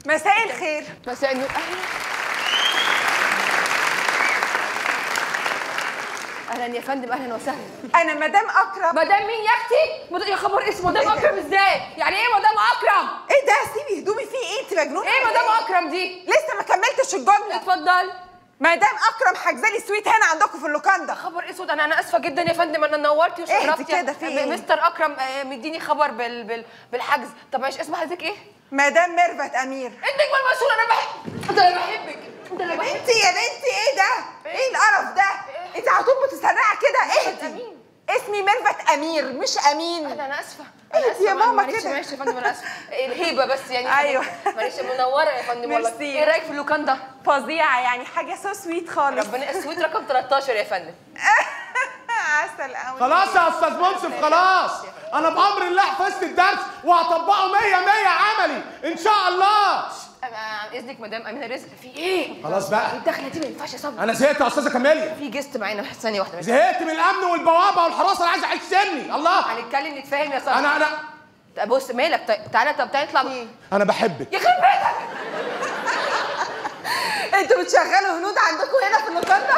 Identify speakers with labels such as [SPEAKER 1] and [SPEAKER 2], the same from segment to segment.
[SPEAKER 1] مساء الخير
[SPEAKER 2] مساء النور اهلا اهلا يا فندم اهلا وسهلا
[SPEAKER 1] انا مدام اكرم
[SPEAKER 2] مدام مين يا اختي؟ مد- يا خبر اسمه مدام اكرم ازاي؟ يعني ايه مدام اكرم؟
[SPEAKER 1] ايه ده سيبي هدومي فيه ايه انت مجنونه
[SPEAKER 2] ايه
[SPEAKER 1] ولا
[SPEAKER 2] مدام اكرم دي؟
[SPEAKER 1] لسه ما كملتش الجمله
[SPEAKER 2] اتفضل
[SPEAKER 1] مدام اكرم حجزالي سويت هنا عندكم في اللوكاندا
[SPEAKER 2] خبر اسود انا انا اسفه جدا يا فندم انا نورتي
[SPEAKER 1] اهدي
[SPEAKER 2] وشرفتي
[SPEAKER 1] كده، في ايه؟
[SPEAKER 2] مستر اكرم آه، مديني خبر بال بال بالحجز طب معلش اسم حضرتك ايه؟
[SPEAKER 1] مدام ميرفت امير
[SPEAKER 2] انت المسؤول انا بحب انت اللي بحبك انت اللي بحبك
[SPEAKER 1] بنتي يا بنتي ايه ده ايه القرف ده انت على طول بتسرعي كده
[SPEAKER 2] ميرفت
[SPEAKER 1] اهدي
[SPEAKER 2] أمين.
[SPEAKER 1] اسمي ميرفت امير مش امين
[SPEAKER 2] انا انا اسفه
[SPEAKER 1] اهدي
[SPEAKER 2] انا اسفه
[SPEAKER 1] يا ماما
[SPEAKER 2] معلش
[SPEAKER 1] كده.
[SPEAKER 2] معلش يا فندم انا اسفه الهيبه بس يعني
[SPEAKER 1] أيوه.
[SPEAKER 2] معلش منوره يا فندم والله
[SPEAKER 1] ميرسي.
[SPEAKER 2] ايه رايك في اللوكاندا؟
[SPEAKER 1] فظيعه يعني حاجه سو سويت خالص
[SPEAKER 2] ربنا السويت رقم 13 يا فندم
[SPEAKER 1] عسل قوي
[SPEAKER 3] خلاص يا استاذ منصف خلاص انا بامر الله حفظت الدرس وهطبقه 100 100 عملي ان شاء الله
[SPEAKER 2] أنا عن اذنك مدام امينه رزق في ايه؟
[SPEAKER 3] خلاص بقى
[SPEAKER 2] الدخله دي ما ينفعش يا صبري
[SPEAKER 3] انا زهقت يا استاذه كاميليا
[SPEAKER 2] في جيست معانا ثانيه واحده بس
[SPEAKER 3] زهقت من الامن والبوابه والحراسه اللي عايز اعيش سني الله
[SPEAKER 2] هنتكلم نتفاهم يا صبري
[SPEAKER 3] انا انا
[SPEAKER 2] طب بص مالك طيب تعالى طب تعالى نطلع
[SPEAKER 3] انا بحبك
[SPEAKER 2] يخرب بيتك
[SPEAKER 1] انتوا بتشغلوا هنود عندكم هنا في اللوكاندا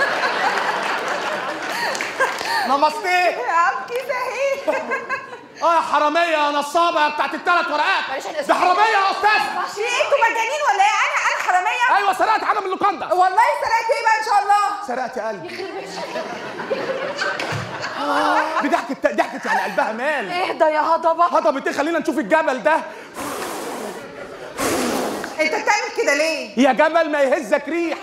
[SPEAKER 3] نمستيه
[SPEAKER 1] ابكي زهيق
[SPEAKER 3] اه يا حراميه يا نصابه يا بتاعت الثلاث ورقات
[SPEAKER 2] معلش احنا
[SPEAKER 3] ده حراميه يا استاذ
[SPEAKER 1] في ايه انتوا مجانين ولا ايه انا انا حراميه
[SPEAKER 3] ايوه سرقت حاجه من اللوكاندا
[SPEAKER 1] والله سرقت ايه بقى ان شاء الله
[SPEAKER 3] سرقت قلبي آه، دي ضحكت ضحكت يعني قلبها مال
[SPEAKER 2] اهدى يا هضبه
[SPEAKER 3] هضبت ايه خلينا نشوف الجبل ده
[SPEAKER 1] انت بتعمل كده ليه
[SPEAKER 3] يا جبل ما يهزك ريح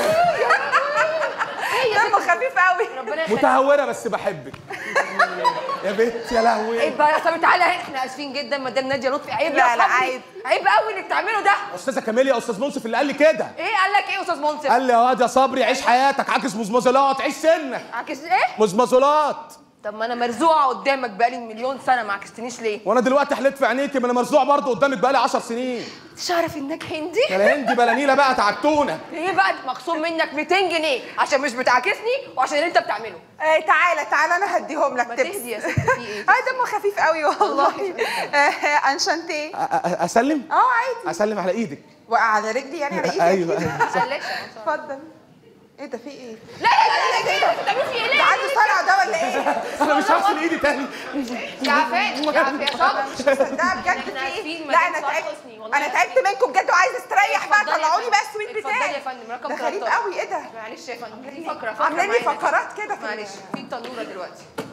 [SPEAKER 1] دمه خفيف قوي
[SPEAKER 2] ربنا يخليك
[SPEAKER 3] متهوره بس بحبك يا بنت يا لهوي
[SPEAKER 2] عيب بقى يا صبري تعالى هنا احنا اسفين جدا مدام ناديه لطفي عيب
[SPEAKER 1] لا،
[SPEAKER 2] يا
[SPEAKER 1] لا،
[SPEAKER 2] صبري
[SPEAKER 1] عيب.
[SPEAKER 2] عيب قوي انك تعمله ده
[SPEAKER 3] استاذه كاميليا استاذ منصف اللي قال لي كده
[SPEAKER 2] ايه قال لك ايه يا استاذ منصف
[SPEAKER 3] قال لي يا واد يا صبري عيش حياتك عاكس مزمزلات عيش سنك
[SPEAKER 2] عكس ايه
[SPEAKER 3] مزمزلات
[SPEAKER 2] طب ما انا مرزوعه قدامك بقالي مليون سنه ما عكستنيش ليه
[SPEAKER 3] وانا دلوقتي حليت في عينيكي ما انا مرزوع برضه قدامك بقالي 10 سنين
[SPEAKER 2] تعرف انك هندي
[SPEAKER 3] يا هندي بلا نيله بقى تعبتونا
[SPEAKER 2] ايه بقى مخصوم منك 200 جنيه عشان مش بتعاكسني وعشان اللي انت بتعمله
[SPEAKER 1] آه تعالى تعالى انا هديهم لك
[SPEAKER 2] ما
[SPEAKER 1] تبس
[SPEAKER 2] تهدي يا ستي في ايه
[SPEAKER 1] اه دمه خفيف قوي والله آه انشنتي
[SPEAKER 3] أ- أ- اسلم
[SPEAKER 1] اه عادي
[SPEAKER 3] اسلم على ايدك
[SPEAKER 1] وقع على رجلي يعني على ايدي
[SPEAKER 3] ايوه
[SPEAKER 1] أكيد.
[SPEAKER 2] معلش
[SPEAKER 1] اتفضل ايه ده في ايه؟
[SPEAKER 2] لا لا لا لا لا بتعملي في ايه
[SPEAKER 1] ده عنده صرع ده ولا ايه؟
[SPEAKER 3] انا مش هغسل ايدي تاني
[SPEAKER 2] يا عفان يا عفان يا صبري
[SPEAKER 1] ده بجد
[SPEAKER 2] احنا
[SPEAKER 1] في
[SPEAKER 2] عارفين
[SPEAKER 1] ايه؟
[SPEAKER 2] مدام
[SPEAKER 1] لا انا
[SPEAKER 2] صلاح
[SPEAKER 1] تعبت
[SPEAKER 2] حسني، والله
[SPEAKER 1] انا
[SPEAKER 2] عارفين.
[SPEAKER 1] تعبت منكم بجد وعايزه استريح بقى
[SPEAKER 2] اتفضلي يا
[SPEAKER 1] طلعوني
[SPEAKER 2] فندم.
[SPEAKER 1] بقى السويت
[SPEAKER 2] اتفضلي
[SPEAKER 1] بتاعي
[SPEAKER 2] يا فندم رقم
[SPEAKER 1] ده غريب
[SPEAKER 2] 13.
[SPEAKER 1] قوي ايه ده؟
[SPEAKER 2] معلش يا فندم دي فقره فقره
[SPEAKER 1] عاملين لي
[SPEAKER 2] معانا.
[SPEAKER 1] فقرات كده في
[SPEAKER 2] معلش في تنوره دلوقتي